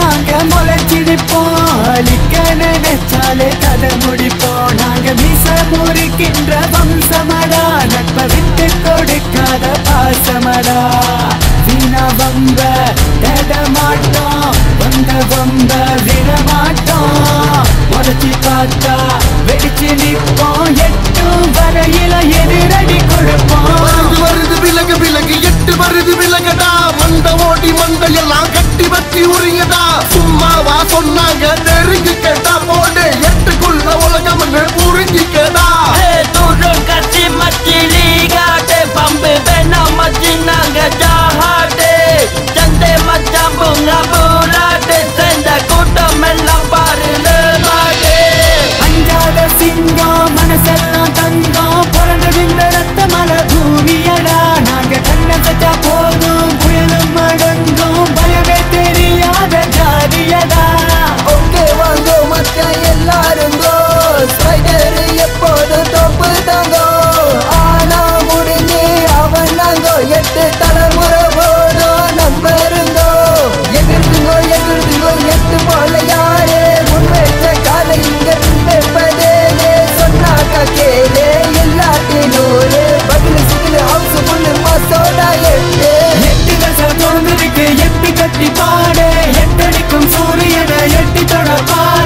நாங்க முளைச்சிருப்போம் அழிக்க நினைச்சாலே கதை முடிப்போம் நாங்க மீச முறிக்கின்ற வம்சமடா நட்ப விட்டு கொடுக்காத பாசமடா வீணா வம்ப தேட மாட்டோம் வந்த வம்ப விட மாட்டோம் உடச்சி பார்த்தா வெடிச்சு நிப்போம் எட்டும் வரையில எதிரடி கொடுப்போம் வருது வருது விலகு விலகு எட்டு வருது விலகடா மண்ட ஓடி மண்டையெல்லாம் கட்டி வச்சு உரியடா சும்மாவா சொன்னாங்க நெருங்கிக்கடா போடு எட்டுக்குள்ள உலகம் புரிஞ்சிக்கடா turun kasih mati liga de pambe bena mati naga jahade jande macam bunga bulade senda kuda melang pare lemade அஞ்சாத சிங்கம் மனசெல்லாம் தங்கம் பிறந்தது இந்த ரத்த மல பூமியடா நாங்க கண்ண சட்டா போதும் புயலும் அடங்கும் பயமே தெரியாத ஜாதியடா ஓகே வாங்கோ மச்சான் எல்லாருங்கோ ஸ்பைடர் எப்போதும் தோப்பு தாங்கோ ஆனா முடிஞ்சு அவன் நாங்கோ எட்டு தலைமுறை போதும் நம்ம இருந்தோ எகிருந்துங்கோ எகிருந்துங்கோ எட்டு போல யாரு முன்வெச்ச காலை இங்க வைப்பதே சொன்னாக்கா கேளு எல்லாத்தி நூறு பகிலு சிகிலு ஹவுஸ் புல்லு மசோடா எட்டு எட்டு தசம் தோன்றிருக்கு எட்டு கட்டி பாடு எட்டடிக்கும் சூரியனை எட்டி தொட பாடு